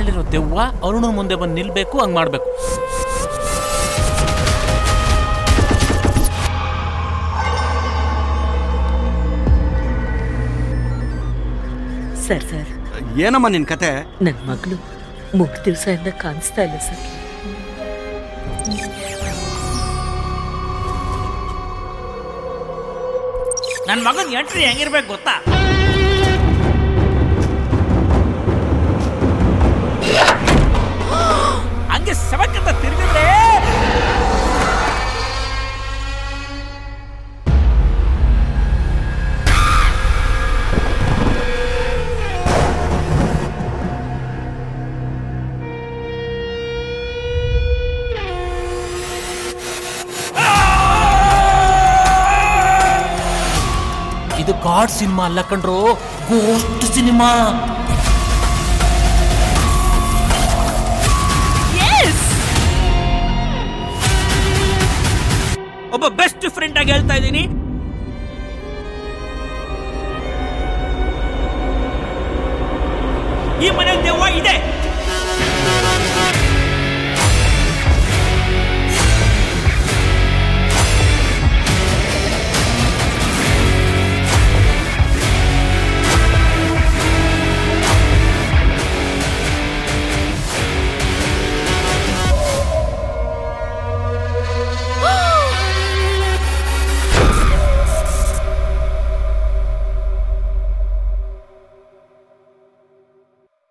ಮೇಲಿರೋ ದೆವ್ವ ಅರುಣ ಮುಂದೆ ಬಂದು ನಿಲ್ಬೇಕು ಹಂಗ್ ಮಾಡ್ಬೇಕು ಸರ್ ಸರ್ ಏನಮ್ಮ ನಿನ್ ಕತೆ ನನ್ನ ಮಗಳು ಮೂರು ದಿವಸದಿಂದ ಕಾಣಿಸ್ತಾ ಇಲ್ಲ ಸರ್ ನನ್ನ ಮಗನ್ ಎಂಟ್ರಿ ಹೆಂಗಿರ್ಬೇಕು ಗೊತ್ತಾ ಹಂಗೆ ಸವಕ್ಕಂತ ತಿರುಗಿದ್ರೆ ಇದು ಗಾಡ್ ಸಿನಿಮಾ ಅಲ್ಲ ಕಣ್ರು ಗೋಸ್ಟ್ ಸಿನಿಮಾ ಒಬ್ಬ ಬೆಸ್ಟ್ ಫ್ರೆಂಡ್ ಆಗಿ ಹೇಳ್ತಾ ಇದ್ದೀನಿ ಈ ಮನೇಲಿ ದೆವ್ವ ಇದೆ